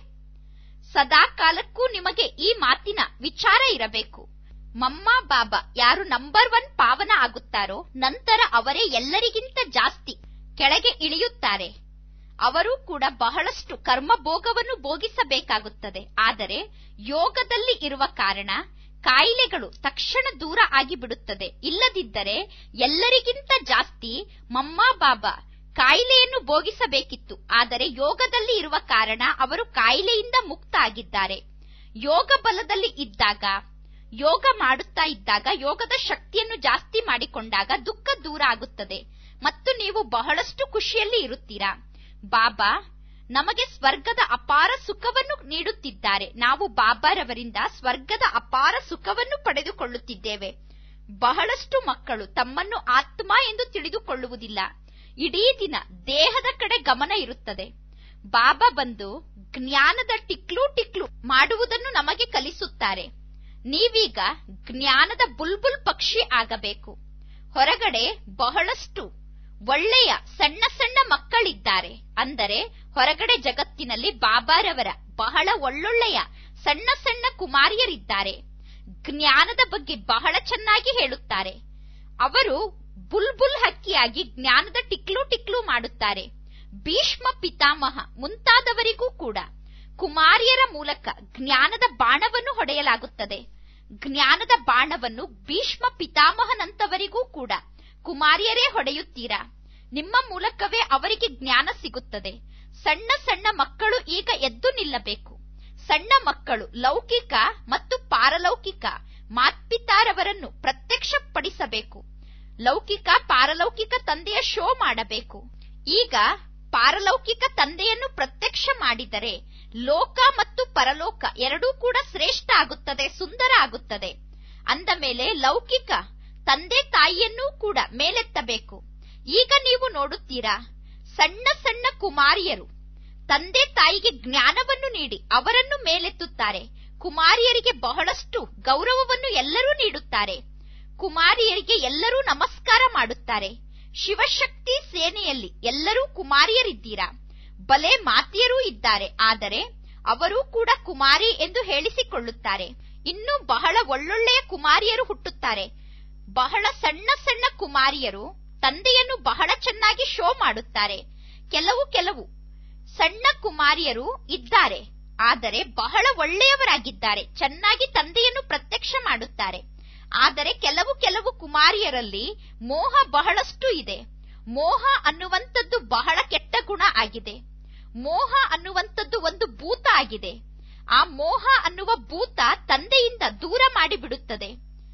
S1: ಸದಾ ಕಾಲಕ್ಕೂ ನಿಮಗೆ ಈ ಮಾತಿನ ವಿಚಾರ ಇರಬೇಕು ಮಮ್ಮ ಬಾಬಾ ಯಾರು ನಂಬರ್ ಒನ್ ಪಾವನ ಆಗುತ್ತಾರೋ ನಂತರ ಅವರೇ ಎಲ್ಲರಿಗಿಂತ ಜಾಸ್ತಿ ಕೆಳಗೆ ಇಳಿಯುತ್ತಾರೆ ಅವರು ಕೂಡ ಬಹಳಷ್ಟು ಕರ್ಮಭೋಗವನ್ನು ಭೋಗಿಸಬೇಕಾಗುತ್ತದೆ ಆದರೆ ಯೋಗದಲ್ಲಿ ಇರುವ ಕಾರಣ ಕಾಯಿಲೆಗಳು ತಕ್ಷಣ ದೂರ ಆಗಿಬಿಡುತ್ತದೆ ಇಲ್ಲದಿದ್ದರೆ ಎಲ್ಲರಿಗಿಂತ ಜಾಸ್ತಿ ಮಮ್ಮ ಬಾಬಾ ಕಾಯಿಲೆಯನ್ನು ಭೋಗಿಸಬೇಕಿತ್ತು ಆದರೆ ಯೋಗದಲ್ಲಿ ಇರುವ ಕಾರಣ ಅವರು ಕಾಯಿಲೆಯಿಂದ ಮುಕ್ತ ಆಗಿದ್ದಾರೆ ಯೋಗ ಬಲದಲ್ಲಿ ಇದ್ದಾಗ ಯೋಗ ಮಾಡುತ್ತಾ ಇದ್ದಾಗ ಯೋಗದ ಶಕ್ತಿಯನ್ನು ಜಾಸ್ತಿ ಮಾಡಿಕೊಂಡಾಗ ದುಃಖ ದೂರ ಆಗುತ್ತದೆ ಮತ್ತು ನೀವು ಬಹಳಷ್ಟು ಖುಷಿಯಲ್ಲಿ ಇರುತ್ತೀರಾ ಬಾಬಾ ನಮಗೆ ಸ್ವರ್ಗದ ಅಪಾರ ಸುಖವನ್ನು ನೀಡುತ್ತಿದ್ದಾರೆ ನಾವು ಬಾಬಾರವರಿಂದ ಸ್ವರ್ಗದ ಅಪಾರ ಸುಖವನ್ನು ಪಡೆದುಕೊಳ್ಳುತ್ತಿದ್ದೇವೆ ಬಹಳಷ್ಟು ಮಕ್ಕಳು ತಮ್ಮನ್ನು ಆತ್ಮ ಎಂದು ತಿಳಿದುಕೊಳ್ಳುವುದಿಲ್ಲ ಇಡೀ ದಿನ ದೇಹದ ಕಡೆ ಗಮನ ಇರುತ್ತದೆ ಬಾಬಾ ಬಂದು ಜ್ಞಾನದ ಟಿಕ್ಲು ಟಿಕ್ಲು ಮಾಡುವುದನ್ನು ನಮಗೆ ಕಲಿಸುತ್ತಾರೆ ನೀವೀಗ ಜ್ಞಾನದ ಬುಲ್ಬುಲ್ ಪಕ್ಷಿ ಆಗಬೇಕು ಹೊರಗಡೆ ಬಹಳಷ್ಟು ಒಳ್ಳೆಯ ಸಣ್ಣ ಸಣ್ಣ ಮಕ್ಕಳಿದ್ದಾರೆ ಅಂದರೆ ಹೊರಗಡೆ ಜಗತ್ತಿನಲ್ಲಿ ಬಾಬಾರವರ ಬಹಳ ಒಳ್ಳೊಳ್ಳೆಯ ಸಣ್ಣ ಸಣ್ಣ ಕುಮಾರಿಯರಿದ್ದಾರೆ ಜ್ಞಾನದ ಬಗ್ಗೆ ಬಹಳ ಚೆನ್ನಾಗಿ ಹೇಳುತ್ತಾರೆ ಅವರು ಬುಲ್ಬುಲ್ ಹಕ್ಕಿಯಾಗಿ ಜ್ಞಾನದ ಟಿಕ್ಲು ಟಿಕ್ಲು ಮಾಡುತ್ತಾರೆ ಭೀಷ್ಮ ಪಿತಾಮಹ ಮುಂತಾದವರಿಗೂ ಕೂಡ ಕುಮಾರಿಯರ ಮೂಲಕ ಜ್ಞಾನದ ಬಾಣವನ್ನು ಹೊಡೆಯಲಾಗುತ್ತದೆ ಜ್ಞಾನದ ಬಾಣವನ್ನು ಭೀಷ್ಮ ಪಿತಾಮಹನಂತವರಿಗೂ ಕೂಡ ಕುಮಾರಿಯರೇ ಹೊಡೆಯುತ್ತೀರಾ ನಿಮ್ಮ ಮೂಲಕವೇ ಅವರಿಗೆ ಜ್ಞಾನ ಸಿಗುತ್ತದೆ ಸಣ್ಣ ಸಣ್ಣ ಮಕ್ಕಳು ಈಗ ಎದ್ದು ನಿಲ್ಲಬೇಕು ಸಣ್ಣ ಮಕ್ಕಳು ಲೌಕಿಕ ಮತ್ತು ಪಾರಲೌಕಿಕ ಮಾತ್ಪಿತಾರವರನ್ನು ಪ್ರತ್ಯಕ್ಷಪಡಿಸಬೇಕು ಲೌಕಿಕ ಪಾರಲೌಕಿಕ ತಂದೆಯ ಶೋ ಮಾಡಬೇಕು ಈಗ ಪಾರಲೌಕಿಕ ತಂದೆಯನ್ನು ಪ್ರತ್ಯಕ್ಷ ಮಾಡಿದರೆ ಲೋಕ ಮತ್ತು ಪರಲೋಕ ಎರಡೂ ಕೂಡ ಶ್ರೇಷ್ಠ ಆಗುತ್ತದೆ ಸುಂದರ ಆಗುತ್ತದೆ ಅಂದ ಮೇಲೆ ಲೌಕಿಕ ತಂದೆ ತಾಯಿಯನ್ನೂ ಕೂಡ ಮೇಲೆತ್ತಬೇಕು ಈಗ ನೀವು ನೋಡುತ್ತೀರಾ ಸಣ್ಣ ಸಣ್ಣ ಕುಮಾರಿಯರು ತಂದೆ ತಾಯಿಗೆ ಜ್ಞಾನವನ್ನು ನೀಡಿ ಅವರನ್ನು ಮೇಲೆತ್ತುತ್ತಾರೆ ಕುಮಾರಿಯರಿಗೆ ಬಹಳಷ್ಟು ಗೌರವವನ್ನು ಎಲ್ಲರೂ ನೀಡುತ್ತಾರೆ ಕುಮಾರಿಯರಿಗೆ ಎಲ್ಲರೂ ನಮಸ್ಕಾರ ಮಾಡುತ್ತಾರೆ ಶಿವಶಕ್ತಿ ಸೇನೆಯಲ್ಲಿ ಎಲ್ಲರೂ ಕುಮಾರಿಯರಿದ್ದೀರಾ ಬಲೆ ಮಾತಿಯರೂ ಇದ್ದಾರೆ ಆದರೆ ಅವರೂ ಕೂಡ ಕುಮಾರಿ ಎಂದು ಹೇಳಿಸಿಕೊಳ್ಳುತ್ತಾರೆ ಇನ್ನೂ ಬಹಳ ಒಳ್ಳೊಳ್ಳೆಯ ಕುಮಾರಿಯರು ಹುಟ್ಟುತ್ತಾರೆ ಬಹಳ ಸಣ್ಣ ಸಣ್ಣ ಕುಮಾರಿಯರು ತಂದೆಯನ್ನು ಬಹಳ ಚೆನ್ನಾಗಿ ಶೋ ಮಾಡುತ್ತಾರೆ ಕೆಲವು ಕೆಲವು ಸಣ್ಣ ಕುಮಾರಿಯರು ಇದ್ದಾರೆ ಆದರೆ ಬಹಳ ಒಳ್ಳೆಯವರಾಗಿದ್ದಾರೆ ಚೆನ್ನಾಗಿ ತಂದೆಯನ್ನು ಪ್ರತ್ಯಕ್ಷ ಮಾಡುತ್ತಾರೆ ಆದರೆ ಕೆಲವು ಕೆಲವು ಕುಮಾರಿಯರಲ್ಲಿ ಮೋಹ ಬಹಳಷ್ಟು ಇದೆ ಮೋಹ ಅನ್ನುವಂಥದ್ದು ಬಹಳ ಕೆಟ್ಟ ಗುಣ ಆಗಿದೆ ಮೋಹ ಅನ್ನುವಂಥದ್ದು ಒಂದು ಭೂತ ಆಗಿದೆ ಆ ಮೋಹ ಅನ್ನುವ ಭೂತ ತಂದೆಯಿಂದ ದೂರ ಮಾಡಿಬಿಡುತ್ತದೆ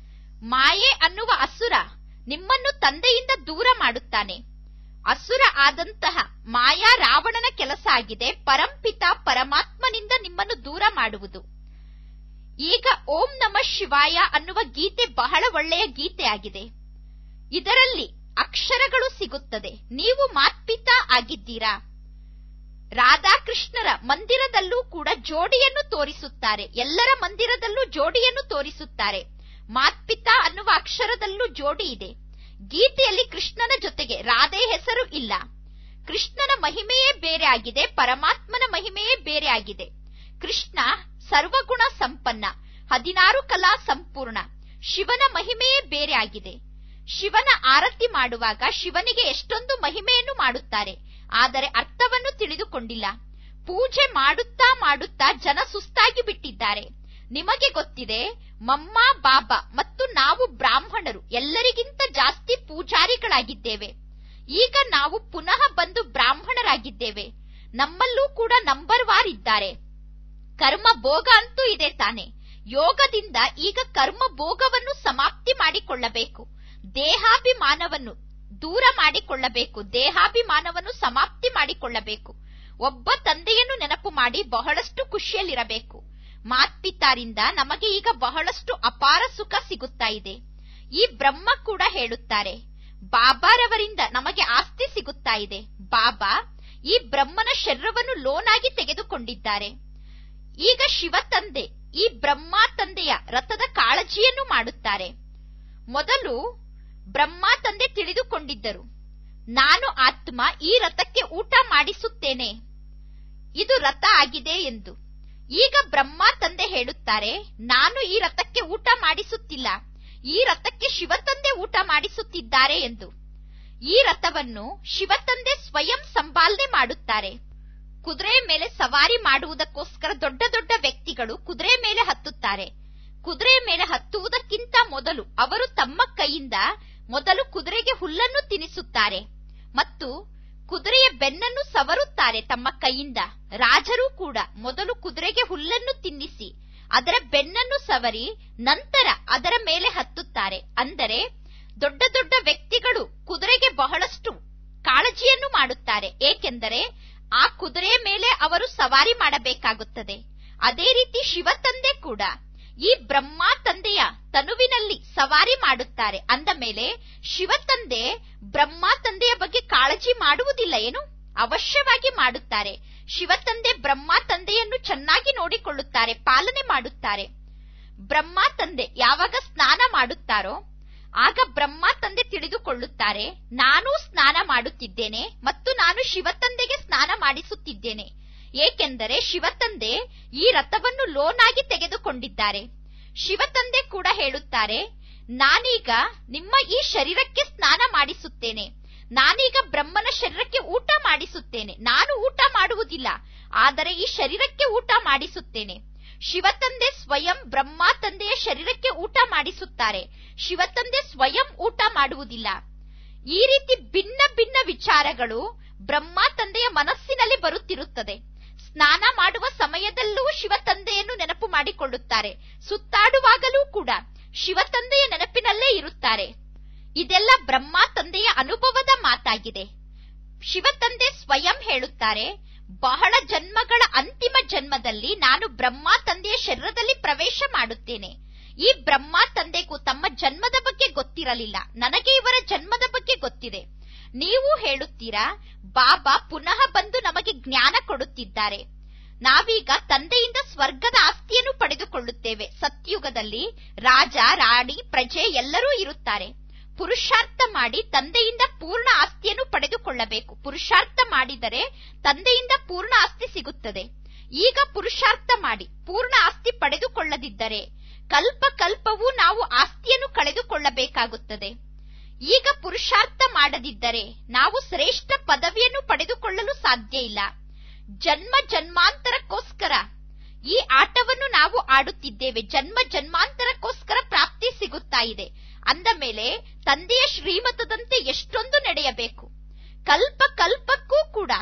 S1: ಮಾಯೆ ಅನ್ನುವ ಅಸುರ ನಿಮ್ಮನ್ನು ತಂದೆಯಿಂದ ದೂರ ಮಾಡುತ್ತಾನೆ ಅಸುರ ಆದಂತಹ ಮಾಯಾ ರಾವಣನ ಕೆಲಸ ಆಗಿದೆ ಪರಂಪಿತ ಪರಮಾತ್ಮನಿಂದ ನಿಮ್ಮನ್ನು ದೂರ ಮಾಡುವುದು ಈಗ ಓಂ ನಮ ಶಿವಾಯ ಅನ್ನುವ ಗೀತೆ ಬಹಳ ಒಳ್ಳೆಯ ಗೀತೆ ಆಗಿದೆ ಇದರಲ್ಲಿ ಅಕ್ಷರಗಳು ಸಿಗುತ್ತದೆ ನೀವು ಮಾತ್ಪಿತ ಆಗಿದ್ದೀರಾ ರಾಧಾಕೃಷ್ಣರ ಮಂದಿರದಲ್ಲೂ ಕೂಡ ಜೋಡಿಯನ್ನು ತೋರಿಸುತ್ತಾರೆ ಎಲ್ಲರ ಮಂದಿರದಲ್ಲೂ ಜೋಡಿಯನ್ನು ತೋರಿಸುತ್ತಾರೆ ಮಾತ್ಪಿತ ಅನ್ನುವ ಅಕ್ಷರದಲ್ಲೂ ಜೋಡಿ ಇದೆ ಗೀತೆಯಲ್ಲಿ ಕೃಷ್ಣನ ಜೊತೆಗೆ ರಾಧೆ ಹೆಸರು ಇಲ್ಲ ಕೃಷ್ಣನ ಮಹಿಮೆಯೇ ಬೇರೆ ಆಗಿದೆ ಪರಮಾತ್ಮನ ಮಹಿಮೆಯೇ ಬೇರೆ ಆಗಿದೆ ಕೃಷ್ಣ ಸರ್ವಗುಣ ಸಂಪನ್ನ ಹದಿನಾರು ಕಲಾ ಸಂಪೂರ್ಣ ಶಿವನ ಮಹಿಮೆಯೇ ಬೇರೆ ಆಗಿದೆ ಶಿವನ ಆರತಿ ಮಾಡುವಾಗ ಶಿವನಿಗೆ ಎಷ್ಟೊಂದು ಮಹಿಮೆಯನ್ನು ಮಾಡುತ್ತಾರೆ ಆದರೆ ಅರ್ಥವನ್ನು ತಿಳಿದುಕೊಂಡಿಲ್ಲ ಪೂಜೆ ಮಾಡುತ್ತಾ ಮಾಡುತ್ತಾ ಜನ ಸುಸ್ತಾಗಿ ಬಿಟ್ಟಿದ್ದಾರೆ ನಿಮಗೆ ಗೊತ್ತಿದೆ ಮಮ್ಮ ಬಾಬಾ ಮತ್ತು ನಾವು ಬ್ರಾಹ್ಮಣರು ಎಲ್ಲರಿಗಿಂತ ಜಾಸ್ತಿ ಪೂಜಾರಿಗಳಾಗಿದ್ದೇವೆ ಈಗ ನಾವು ಪುನಃ ಬಂದು ಬ್ರಾಹ್ಮಣರಾಗಿದ್ದೇವೆ ನಮ್ಮಲ್ಲೂ ಕೂಡ ನಂಬರ್ ವಾರ್ ಇದ್ದಾರೆ ಕರ್ಮ ಭೋಗ ಅಂತೂ ಇದೆ ತಾನೆ ಯೋಗದಿಂದ ಈಗ ಕರ್ಮ ಭೋಗವನ್ನು ಸಮಾಪ್ತಿ ಮಾಡಿಕೊಳ್ಳಬೇಕು ದೇಹಾಭಿಮಾನವನ್ನು ದೂರ ಮಾಡಿಕೊಳ್ಳಬೇಕು ದೇಹಾಭಿಮಾನವನ್ನು ಸಮಾಪ್ತಿ ಮಾಡಿಕೊಳ್ಳಬೇಕು ಒಬ್ಬ ತಂದೆಯನ್ನು ನೆನಪು ಮಾಡಿ ಬಹಳಷ್ಟು ಖುಷಿಯಲ್ಲಿರಬೇಕು ಮಾತ್ಪಿತಾರಿಂದ ನಮಗೆ ಈಗ ಬಹಳಷ್ಟು ಅಪಾರ ಸುಖ ಸಿಗುತ್ತಾ ಇದೆ ಈ ಬ್ರಹ್ಮ ಕೂಡ ಹೇಳುತ್ತಾರೆ ಬಾಬಾರವರಿಂದ ನಮಗೆ ಆಸ್ತಿ ಸಿಗುತ್ತಾ ಇದೆ ಬಾಬಾ ಈ ಬ್ರಹ್ಮನ ಶರೀರವನ್ನು ಲೋನಾಗಿ ತೆಗೆದುಕೊಂಡಿದ್ದಾರೆ ಈಗ ಶಿವ ತಂದೆ ಈ ಬ್ರಹ್ಮ ತಂದೆಯ ರಥದ ಕಾಳಜಿಯನ್ನು ಮಾಡುತ್ತಾರೆ ಮೊದಲು ಬ್ರಹ್ಮ ತಂದೆ ತಿಳಿದುಕೊಂಡಿದ್ದರು ನಾನು ಆತ್ಮ ಈ ರಥಕ್ಕೆ ಊಟ ಮಾಡಿಸುತ್ತೇನೆ ಇದು ರಥ ಆಗಿದೆ ಎಂದು ಈಗ ಬ್ರಹ್ಮ ತಂದೆ ಹೇಳುತ್ತಾರೆ ನಾನು ಈ ರಥಕ್ಕೆ ಊಟ ಮಾಡಿಸುತ್ತಿಲ್ಲ ಈ ರಥಕ್ಕೆ ಶಿವತಂದೆ ಊಟ ಮಾಡಿಸುತ್ತಿದ್ದಾರೆ ಎಂದು ಈ ರಥವನ್ನು ಶಿವತಂದೆ ಸ್ವಯಂ ಸಂಪಾಲನೆ ಮಾಡುತ್ತಾರೆ ಕುದುರೆ ಮೇಲೆ ಸವಾರಿ ಮಾಡುವುದಕ್ಕೋಸ್ಕರ ದೊಡ್ಡ ದೊಡ್ಡ ವ್ಯಕ್ತಿಗಳು ಕುದುರೆ ಮೇಲೆ ಹತ್ತುತ್ತಾರೆ ಕುದುರೆ ಮೇಲೆ ಹತ್ತುವುದಕ್ಕಿಂತ ಮೊದಲು ಅವರು ತಮ್ಮ ಕೈಯಿಂದ ಮೊದಲು ಕುದುರೆಗೆ ಹುಲ್ಲನ್ನು ತಿನ್ನಿಸುತ್ತಾರೆ ಮತ್ತು ಕುದುರೆಯ ಬೆನ್ನನ್ನು ಸವರುತ್ತಾರೆ ತಮ್ಮ ಕೈಯಿಂದ ರಾಜರು ಕೂಡ ಮೊದಲು ಕುದುರೆಗೆ ಹುಲ್ಲನ್ನು ತಿನ್ನಿಸಿ ಅದರ ಬೆನ್ನನ್ನು ಸವರಿ ನಂತರ ಅದರ ಮೇಲೆ ಹತ್ತುತ್ತಾರೆ ಅಂದರೆ ದೊಡ್ಡ ದೊಡ್ಡ ವ್ಯಕ್ತಿಗಳು ಕುದುರೆಗೆ ಬಹಳಷ್ಟು ಕಾಳಜಿಯನ್ನು ಮಾಡುತ್ತಾರೆ ಏಕೆಂದರೆ ಆ ಕುದುರೆಯ ಮೇಲೆ ಅವರು ಸವಾರಿ ಮಾಡಬೇಕಾಗುತ್ತದೆ ಅದೇ ರೀತಿ ಶಿವತಂದೆ ಕೂಡ ಈ ಬ್ರಹ್ಮ ತಂದೆಯ ತನುವಿನಲ್ಲಿ ಸವಾರಿ ಮಾಡುತ್ತಾರೆ ಅಂದ ಮೇಲೆ ಶಿವತಂದೆ ಬ್ರಹ್ಮ ತಂದೆಯ ಬಗ್ಗೆ ಕಾಳಜಿ ಮಾಡುವುದಿಲ್ಲ ಏನು ಅವಶ್ಯವಾಗಿ ಮಾಡುತ್ತಾರೆ ಶಿವತಂದೆ ಬ್ರಹ್ಮ ತಂದೆಯನ್ನು ಚೆನ್ನಾಗಿ ನೋಡಿಕೊಳ್ಳುತ್ತಾರೆ ಪಾಲನೆ ಮಾಡುತ್ತಾರೆ ಬ್ರಹ್ಮ ತಂದೆ ಯಾವಾಗ ಸ್ನಾನ ಮಾಡುತ್ತಾರೋ ಆಗ ಬ್ರಹ್ಮ ತಂದೆ ತಿಳಿದುಕೊಳ್ಳುತ್ತಾರೆ ನಾನು ಸ್ನಾನ ಮಾಡುತ್ತಿದ್ದೇನೆ ಮತ್ತು ನಾನು ಶಿವತಂದೆಗೆ ಸ್ನಾನ ಮಾಡಿಸುತ್ತಿದ್ದೇನೆ ಏಕೆಂದರೆ ಶಿವತಂದೆ ಈ ರಥವನ್ನು ಲೋನಾಗಿ ತೆಗೆದುಕೊಂಡಿದ್ದಾರೆ ಶಿವತಂದೆ ಕೂಡ ಹೇಳುತ್ತಾರೆ ನಾನೀಗ ನಿಮ್ಮ ಈ ಶರೀರಕ್ಕೆ ಸ್ನಾನ ಮಾಡಿಸುತ್ತೇನೆ ನಾನೀಗ ಬ್ರಹ್ಮನ ಶರೀರಕ್ಕೆ ಊಟ ಮಾಡಿಸುತ್ತೇನೆ ನಾನು ಊಟ ಮಾಡುವುದಿಲ್ಲ ಆದರೆ ಈ ಶರೀರಕ್ಕೆ ಊಟ ಮಾಡಿಸುತ್ತೇನೆ ಶಿವತಂದೆ ಸ್ವಯಂ ಬ್ರಹ್ಮ ತಂದೆಯ ಶರೀರಕ್ಕೆ ಊಟ ಮಾಡಿಸುತ್ತಾರೆ ಶಿವತಂದೆ ಸ್ವಯಂ ಊಟ ಮಾಡುವುದಿಲ್ಲ ಈ ರೀತಿ ಭಿನ್ನ ಭಿನ್ನ ವಿಚಾರಗಳು ಬ್ರಹ್ಮ ತಂದೆಯ ಮನಸ್ಸಿನಲ್ಲಿ ಬರುತ್ತಿರುತ್ತದೆ ಸ್ನಾನ ಮಾಡುವ ಸಮಯದಲ್ಲೂ ಶಿವತಂದೆಯನ್ನು ನೆನಪು ಮಾಡಿಕೊಳ್ಳುತ್ತಾರೆ ಸುತ್ತಾಡುವಾಗಲೂ ಕೂಡ ಶಿವತಂದೆಯ ನೆನಪಿನಲ್ಲೇ ಇರುತ್ತಾರೆ ಇದೆಲ್ಲ ಬ್ರಹ್ಮ ತಂದೆಯ ಅನುಭವದ ಮಾತಾಗಿದೆ ಶಿವತಂದೆ ಸ್ವಯಂ ಹೇಳುತ್ತಾರೆ ಬಹಳ ಜನ್ಮಗಳ ಅಂತಿಮ ಜನ್ಮದಲ್ಲಿ ನಾನು ಬ್ರಹ್ಮ ತಂದೆಯ ಶರೀರದಲ್ಲಿ ಪ್ರವೇಶ ಮಾಡುತ್ತೇನೆ ಈ ಬ್ರಹ್ಮ ತಂದೆಗೂ ತಮ್ಮ ಜನ್ಮದ ಬಗ್ಗೆ ಗೊತ್ತಿರಲಿಲ್ಲ ನನಗೆ ಇವರ ಜನ್ಮದ ಬಗ್ಗೆ ಗೊತ್ತಿದೆ ನೀವು ಹೇಳುತ್ತೀರಾ ಬಾಬಾ ಪುನಃ ಬಂದು ನಮಗೆ ಜ್ಞಾನ ಕೊಡುತ್ತಿದ್ದಾರೆ ನಾವೀಗ ತಂದೆಯಿಂದ ಸ್ವರ್ಗದ ಆಸ್ತಿಯನ್ನು ಪಡೆದುಕೊಳ್ಳುತ್ತೇವೆ ಸತ್ಯುಗದಲ್ಲಿ ರಾಜ ರಾಣಿ ಪ್ರಜೆ ಎಲ್ಲರೂ ಇರುತ್ತಾರೆ ಪುರುಷಾರ್ಥ ಮಾಡಿ ತಂದೆಯಿಂದ ಪೂರ್ಣ ಆಸ್ತಿಯನ್ನು ಪಡೆದುಕೊಳ್ಳಬೇಕು ಪುರುಷಾರ್ಥ ಮಾಡಿದರೆ ತಂದೆಯಿಂದ ಪೂರ್ಣ ಆಸ್ತಿ ಸಿಗುತ್ತದೆ ಈಗ ಪುರುಷಾರ್ಥ ಮಾಡಿ ಪೂರ್ಣ ಆಸ್ತಿ ಪಡೆದುಕೊಳ್ಳದಿದ್ದರೆ ಕಲ್ಪ ಕಲ್ಪವೂ ನಾವು ಆಸ್ತಿಯನ್ನು ಕಳೆದುಕೊಳ್ಳಬೇಕಾಗುತ್ತದೆ ಈಗ ಪುರುಷಾರ್ಥ ಮಾಡದಿದ್ದರೆ ನಾವು ಶ್ರೇಷ್ಠ ಪದವಿಯನ್ನು ಪಡೆದುಕೊಳ್ಳಲು ಸಾಧ್ಯ ಇಲ್ಲ ಜನ್ಮ ಜನ್ಮಾಂತರಕ್ಕೋಸ್ಕರ ಈ ಆಟವನ್ನು ನಾವು ಆಡುತ್ತಿದ್ದೇವೆ ಜನ್ಮ ಜನ್ಮಾಂತರಕ್ಕೋಸ್ಕರ ಪ್ರಾಪ್ತಿ ಸಿಗುತ್ತಾ ಇದೆ ಅಂದ ಮೇಲೆ ತಂದೆಯ ಶ್ರೀಮತದಂತೆ ಎಷ್ಟೊಂದು ನಡೆಯಬೇಕು ಕಲ್ಪ ಕಲ್ಪಕ್ಕೂ ಕೂಡ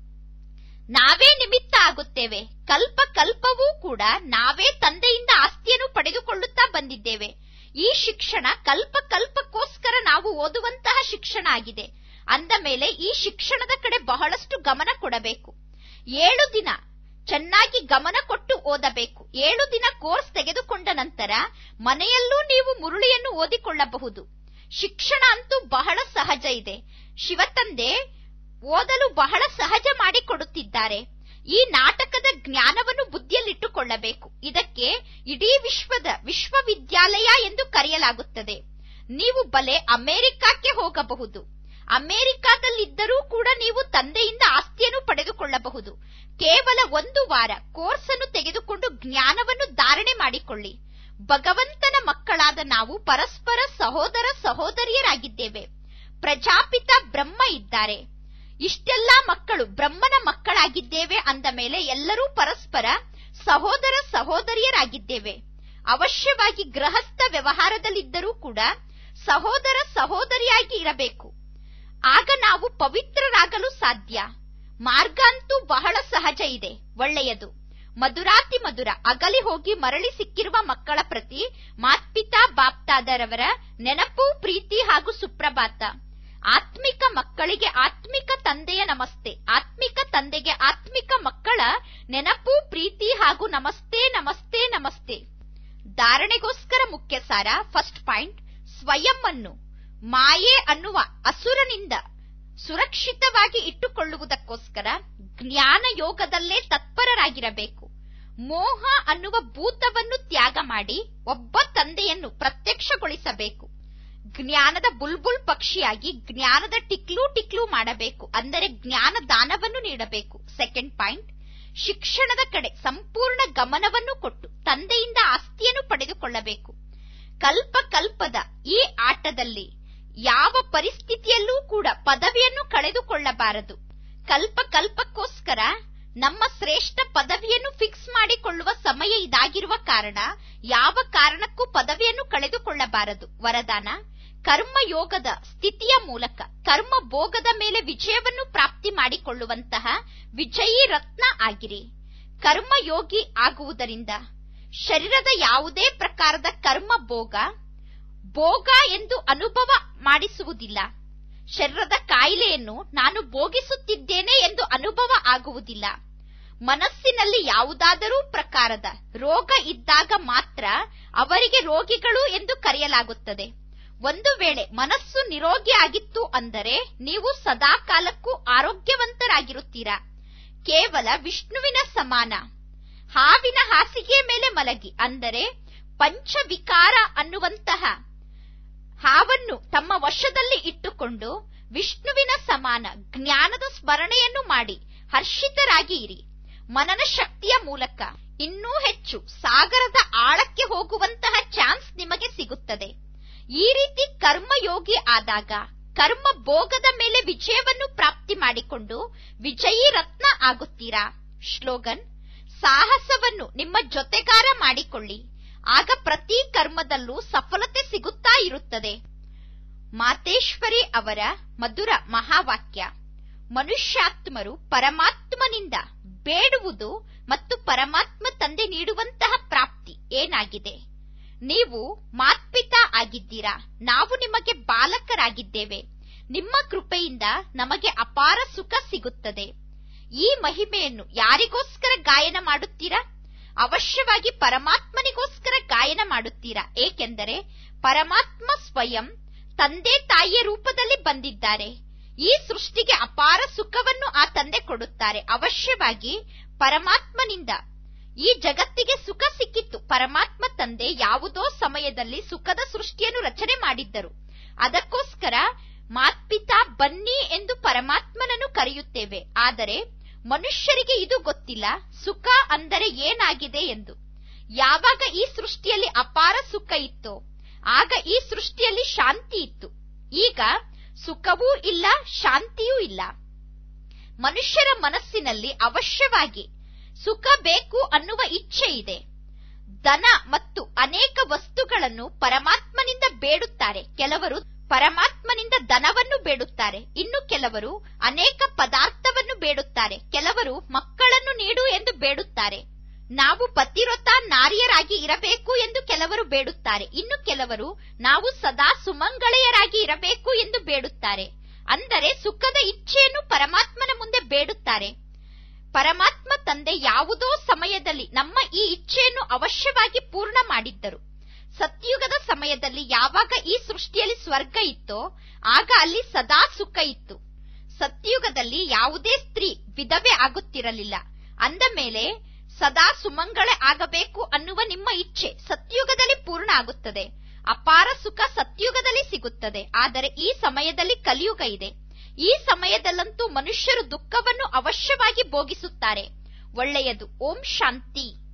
S1: ನಾವೇ ನಿಮಿತ್ತ ಆಗುತ್ತೇವೆ ಕಲ್ಪ ಕಲ್ಪವೂ ಕೂಡ ನಾವೇ ತಂದೆಯಿಂದ ಆಸ್ತಿಯನ್ನು ಪಡೆದುಕೊಳ್ಳುತ್ತಾ ಬಂದಿದ್ದೇವೆ ಈ ಶಿಕ್ಷಣ ಕಲ್ಪ ಕಲ್ಪಕ್ಕೋಸ್ಕರ ನಾವು ಓದುವಂತಹ ಶಿಕ್ಷಣ ಆಗಿದೆ ಅಂದ ಮೇಲೆ ಈ ಶಿಕ್ಷಣದ ಕಡೆ ಬಹಳಷ್ಟು ಗಮನ ಕೊಡಬೇಕು ಏಳು ದಿನ ಚೆನ್ನಾಗಿ ಗಮನ ಕೊಟ್ಟು ಓದಬೇಕು ಏಳು ದಿನ ಕೋರ್ಸ್ ತೆಗೆದುಕೊಂಡ ನಂತರ ಮನೆಯಲ್ಲೂ ನೀವು ಮುರುಳಿಯನ್ನು ಓದಿಕೊಳ್ಳಬಹುದು ಶಿಕ್ಷಣ ಅಂತೂ ಬಹಳ ಸಹಜ ಇದೆ ಶಿವತಂದೆ ಓದಲು ಬಹಳ ಸಹಜ ಮಾಡಿಕೊಡುತ್ತಿದ್ದಾರೆ ಈ ನಾಟಕದ ಜ್ಞಾನವನ್ನು ಬುದ್ಧಿಯಲ್ಲಿಟ್ಟುಕೊಳ್ಳಬೇಕು ಇದಕ್ಕೆ ಇಡೀ ವಿಶ್ವದ ವಿಶ್ವವಿದ್ಯಾಲಯ ಎಂದು ಕರೆಯಲಾಗುತ್ತದೆ ನೀವು ಬಲೆ ಅಮೆರಿಕಕ್ಕೆ ಹೋಗಬಹುದು ಅಮೆರಿಕಾದಲ್ಲಿದ್ದರೂ ಕೂಡ ನೀವು ತಂದೆಯಿಂದ ಆಸ್ತಿಯನ್ನು ಪಡೆದುಕೊಳ್ಳಬಹುದು ಕೇವಲ ಒಂದು ವಾರ ಕೋರ್ಸ್ ಅನ್ನು ತೆಗೆದುಕೊಂಡು ಜ್ಞಾನವನ್ನು ಧಾರಣೆ ಮಾಡಿಕೊಳ್ಳಿ ಭಗವಂತನ ಮಕ್ಕಳಾದ ನಾವು ಪರಸ್ಪರ ಸಹೋದರ ಸಹೋದರಿಯರಾಗಿದ್ದೇವೆ ಪ್ರಜಾಪಿತ ಬ್ರಹ್ಮ ಇದ್ದಾರೆ ಇಷ್ಟೆಲ್ಲ ಮಕ್ಕಳು ಬ್ರಹ್ಮನ ಮಕ್ಕಳಾಗಿದ್ದೇವೆ ಅಂದ ಮೇಲೆ ಎಲ್ಲರೂ ಪರಸ್ಪರ ಸಹೋದರ ಸಹೋದರಿಯರಾಗಿದ್ದೇವೆ ಅವಶ್ಯವಾಗಿ ಗೃಹಸ್ಥ ವ್ಯವಹಾರದಲ್ಲಿದ್ದರೂ ಕೂಡ ಸಹೋದರ ಸಹೋದರಿಯಾಗಿ ಇರಬೇಕು ಆಗ ನಾವು ಪವಿತ್ರರಾಗಲು ಸಾಧ್ಯ ಮಾರ್ಗ ಅಂತೂ ಬಹಳ ಸಹಜ ಇದೆ ಒಳ್ಳೆಯದು ಮಧುರಾತಿ ಮಧುರ ಅಗಲಿ ಹೋಗಿ ಮರಳಿ ಸಿಕ್ಕಿರುವ ಮಕ್ಕಳ ಪ್ರತಿ ಮಾತ್ಪಿತಾ ಬಾಪ್ತಾದರವರ ನೆನಪು ಪ್ರೀತಿ ಹಾಗೂ ಸುಪ್ರಭಾತ ಆತ್ಮಿಕ ಮಕ್ಕಳಿಗೆ ಆತ್ಮಿಕ ತಂದೆಯ ನಮಸ್ತೆ ಆತ್ಮಿಕ ತಂದೆಗೆ ಆತ್ಮಿಕ ಮಕ್ಕಳ ನೆನಪು ಪ್ರೀತಿ ಹಾಗೂ ನಮಸ್ತೆ ನಮಸ್ತೆ ನಮಸ್ತೆ ಧಾರಣೆಗೋಸ್ಕರ ಮುಖ್ಯ ಸಾರ ಫಸ್ಟ್ ಪಾಯಿಂಟ್ ಸ್ವಯಂ ಅನ್ನು ಮಾಯೆ ಅನ್ನುವ ಅಸುರನಿಂದ ಸುರಕ್ಷಿತವಾಗಿ ಇಟ್ಟುಕೊಳ್ಳುವುದಕ್ಕೋಸ್ಕರ ಜ್ಞಾನ ಯೋಗದಲ್ಲೇ ತತ್ಪರರಾಗಿರಬೇಕು ಮೋಹ ಅನ್ನುವ ಭೂತವನ್ನು ತ್ಯಾಗ ಮಾಡಿ ಒಬ್ಬ ತಂದೆಯನ್ನು ಪ್ರತ್ಯಕ್ಷಗೊಳಿಸಬೇಕು ಜ್ಞಾನದ ಬುಲ್ಬುಲ್ ಪಕ್ಷಿಯಾಗಿ ಜ್ಞಾನದ ಟಿಕ್ಲು ಟಿಕ್ಲು ಮಾಡಬೇಕು ಅಂದರೆ ಜ್ಞಾನ ದಾನವನ್ನು ನೀಡಬೇಕು ಸೆಕೆಂಡ್ ಪಾಯಿಂಟ್ ಶಿಕ್ಷಣದ ಕಡೆ ಸಂಪೂರ್ಣ ಗಮನವನ್ನು ಕೊಟ್ಟು ತಂದೆಯಿಂದ ಆಸ್ತಿಯನ್ನು ಪಡೆದುಕೊಳ್ಳಬೇಕು ಕಲ್ಪ ಕಲ್ಪದ ಈ ಆಟದಲ್ಲಿ ಯಾವ ಪರಿಸ್ಥಿತಿಯಲ್ಲೂ ಕೂಡ ಪದವಿಯನ್ನು ಕಳೆದುಕೊಳ್ಳಬಾರದು ಕಲ್ಪ ಕಲ್ಪಕ್ಕೋಸ್ಕರ ನಮ್ಮ ಶ್ರೇಷ್ಠ ಪದವಿಯನ್ನು ಫಿಕ್ಸ್ ಮಾಡಿಕೊಳ್ಳುವ ಸಮಯ ಇದಾಗಿರುವ ಕಾರಣ ಯಾವ ಕಾರಣಕ್ಕೂ ಪದವಿಯನ್ನು ಕಳೆದುಕೊಳ್ಳಬಾರದು ವರದಾನ ಕರ್ಮಯೋಗದ ಸ್ಥಿತಿಯ ಮೂಲಕ ಕರ್ಮ ಭೋಗದ ಮೇಲೆ ವಿಜಯವನ್ನು ಪ್ರಾಪ್ತಿ ಮಾಡಿಕೊಳ್ಳುವಂತಹ ವಿಜಯೀ ರತ್ನ ಆಗಿರಿ ಕರ್ಮಯೋಗಿ ಆಗುವುದರಿಂದ ಶರೀರದ ಯಾವುದೇ ಪ್ರಕಾರದ ಕರ್ಮ ಭೋಗ ಭೋಗ ಎಂದು ಅನುಭವ ಮಾಡಿಸುವುದಿಲ್ಲ ಶರೀರದ ಕಾಯಿಲೆಯನ್ನು ನಾನು ಭೋಗಿಸುತ್ತಿದ್ದೇನೆ ಎಂದು ಅನುಭವ ಆಗುವುದಿಲ್ಲ ಮನಸ್ಸಿನಲ್ಲಿ ಯಾವುದಾದರೂ ಪ್ರಕಾರದ ರೋಗ ಇದ್ದಾಗ ಮಾತ್ರ ಅವರಿಗೆ ರೋಗಿಗಳು ಎಂದು ಕರೆಯಲಾಗುತ್ತದೆ ಒಂದು ವೇಳೆ ಮನಸ್ಸು ನಿರೋಗಿ ಆಗಿತ್ತು ಅಂದರೆ ನೀವು ಸದಾ ಕಾಲಕ್ಕೂ ಆರೋಗ್ಯವಂತರಾಗಿರುತ್ತೀರಾ ಕೇವಲ ವಿಷ್ಣುವಿನ ಸಮಾನ ಹಾವಿನ ಹಾಸಿಗೆ ಮೇಲೆ ಮಲಗಿ ಅಂದರೆ ಪಂಚವಿಕಾರ ಅನ್ನುವಂತಹ ಹಾವನ್ನು ತಮ್ಮ ವಶದಲ್ಲಿ ಇಟ್ಟುಕೊಂಡು ವಿಷ್ಣುವಿನ ಸಮಾನ ಜ್ಞಾನದ ಸ್ಮರಣೆಯನ್ನು ಮಾಡಿ ಹರ್ಷಿತರಾಗಿ ಇರಿ ಮನನ ಶಕ್ತಿಯ ಮೂಲಕ ಇನ್ನೂ ಹೆಚ್ಚು ಸಾಗರದ ಆಳಕ್ಕೆ ಹೋಗುವಂತಹ ಚಾನ್ಸ್ ನಿಮಗೆ ಸಿಗುತ್ತದೆ ಈ ರೀತಿ ಕರ್ಮಯೋಗಿ ಆದಾಗ ಕರ್ಮ ಭೋಗದ ಮೇಲೆ ವಿಜಯವನ್ನು ಪ್ರಾಪ್ತಿ ಮಾಡಿಕೊಂಡು ವಿಜಯೀ ರತ್ನ ಆಗುತ್ತೀರಾ ಶ್ಲೋಗನ್ ಸಾಹಸವನ್ನು ನಿಮ್ಮ ಜೊತೆಗಾರ ಮಾಡಿಕೊಳ್ಳಿ ಆಗ ಪ್ರತಿ ಕರ್ಮದಲ್ಲೂ ಸಫಲತೆ ಸಿಗುತ್ತಾ ಇರುತ್ತದೆ ಮಾತೇಶ್ವರಿ ಅವರ ಮಧುರ ಮಹಾವಾಕ್ಯ ಮನುಷ್ಯಾತ್ಮರು ಪರಮಾತ್ಮನಿಂದ ಬೇಡುವುದು ಮತ್ತು ಪರಮಾತ್ಮ ತಂದೆ ನೀಡುವಂತಹ ಪ್ರಾಪ್ತಿ ಏನಾಗಿದೆ ನೀವು ಮಾತ್ಪಿತಾ ಆಗಿದ್ದೀರಾ ನಾವು ನಿಮಗೆ ಬಾಲಕರಾಗಿದ್ದೇವೆ ನಿಮ್ಮ ಕೃಪೆಯಿಂದ ನಮಗೆ ಅಪಾರ ಸುಖ ಸಿಗುತ್ತದೆ ಈ ಮಹಿಮೆಯನ್ನು ಯಾರಿಗೋಸ್ಕರ ಗಾಯನ ಮಾಡುತ್ತೀರಾ ಅವಶ್ಯವಾಗಿ ಪರಮಾತ್ಮನಿಗೋಸ್ಕರ ಗಾಯನ ಮಾಡುತ್ತೀರಾ ಏಕೆಂದರೆ ಪರಮಾತ್ಮ ಸ್ವಯಂ ತಂದೆ ತಾಯಿಯ ರೂಪದಲ್ಲಿ ಬಂದಿದ್ದಾರೆ ಈ ಸೃಷ್ಟಿಗೆ ಅಪಾರ ಸುಖವನ್ನು ಆ ತಂದೆ ಕೊಡುತ್ತಾರೆ ಅವಶ್ಯವಾಗಿ ಪರಮಾತ್ಮನಿಂದ ಈ ಜಗತ್ತಿಗೆ ಸುಖ ಸಿಕ್ಕಿತ್ತು ಪರಮಾತ್ಮ ತಂದೆ ಯಾವುದೋ ಸಮಯದಲ್ಲಿ ಸುಖದ ಸೃಷ್ಟಿಯನ್ನು ರಚನೆ ಮಾಡಿದ್ದರು ಅದಕ್ಕೋಸ್ಕರ ಮಾತ್ಪಿತಾ ಬನ್ನಿ ಎಂದು ಪರಮಾತ್ಮನನ್ನು ಕರೆಯುತ್ತೇವೆ ಆದರೆ ಮನುಷ್ಯರಿಗೆ ಇದು ಗೊತ್ತಿಲ್ಲ ಸುಖ ಅಂದರೆ ಏನಾಗಿದೆ ಎಂದು ಯಾವಾಗ ಈ ಸೃಷ್ಟಿಯಲ್ಲಿ ಅಪಾರ ಸುಖ ಇತ್ತೋ ಆಗ ಈ ಸೃಷ್ಟಿಯಲ್ಲಿ ಶಾಂತಿ ಇತ್ತು ಈಗ ಸುಖವೂ ಇಲ್ಲ ಶಾಂತಿಯೂ ಇಲ್ಲ ಮನುಷ್ಯರ ಮನಸ್ಸಿನಲ್ಲಿ ಅವಶ್ಯವಾಗಿ ಸುಖ ಬೇಕು ಅನ್ನುವ ಇಚ್ಛೆ ಇದೆ ಧನ ಮತ್ತು ಅನೇಕ ವಸ್ತುಗಳನ್ನು ಪರಮಾತ್ಮನಿಂದ ಬೇಡುತ್ತಾರೆ ಕೆಲವರು ಪರಮಾತ್ಮನಿಂದ ಧನವನ್ನು ಬೇಡುತ್ತಾರೆ ಇನ್ನು ಕೆಲವರು ಅನೇಕ ಪದಾರ್ಥವನ್ನು ಬೇಡುತ್ತಾರೆ ಕೆಲವರು ಮಕ್ಕಳನ್ನು ನೀಡು ಎಂದು ಬೇಡುತ್ತಾರೆ ನಾವು ಪತಿವ್ರತ ನಾರಿಯರಾಗಿ ಇರಬೇಕು ಎಂದು ಕೆಲವರು ಬೇಡುತ್ತಾರೆ ಇನ್ನು ಕೆಲವರು ನಾವು ಸದಾ ಸುಮಂಗಳೆಯರಾಗಿ ಇರಬೇಕು ಎಂದು ಬೇಡುತ್ತಾರೆ ಅಂದರೆ ಸುಖದ ಇಚ್ಛೆಯನ್ನು ಪರಮಾತ್ಮನ ಮುಂದೆ ಬೇಡುತ್ತಾರೆ ಪರಮಾತ್ಮ ತಂದೆ ಯಾವುದೋ ಸಮಯದಲ್ಲಿ ನಮ್ಮ ಈ ಇಚ್ಛೆಯನ್ನು ಅವಶ್ಯವಾಗಿ ಪೂರ್ಣ ಮಾಡಿದ್ದರು ಸತ್ಯುಗದ ಸಮಯದಲ್ಲಿ ಯಾವಾಗ ಈ ಸೃಷ್ಟಿಯಲ್ಲಿ ಸ್ವರ್ಗ ಇತ್ತೋ ಆಗ ಅಲ್ಲಿ ಸದಾ ಸುಖ ಇತ್ತು ಸತ್ಯುಗದಲ್ಲಿ ಯಾವುದೇ ಸ್ತ್ರೀ ವಿಧವೆ ಆಗುತ್ತಿರಲಿಲ್ಲ ಅಂದ ಮೇಲೆ ಸದಾ ಸುಮಂಗಳೆ ಆಗಬೇಕು ಅನ್ನುವ ನಿಮ್ಮ ಇಚ್ಛೆ ಸತ್ಯುಗದಲ್ಲಿ ಪೂರ್ಣ ಆಗುತ್ತದೆ ಅಪಾರ ಸುಖ ಸತ್ಯುಗದಲ್ಲಿ ಸಿಗುತ್ತದೆ ಆದರೆ ಈ ಸಮಯದಲ್ಲಿ ಕಲಿಯುಗ ಇದೆ ಈ ಸಮಯದಲ್ಲಂತೂ ಮನುಷ್ಯರು ದುಃಖವನ್ನು ಅವಶ್ಯವಾಗಿ ಭೋಗಿಸುತ್ತಾರೆ ಒಳ್ಳೆಯದು ಓಂ ಶಾಂತಿ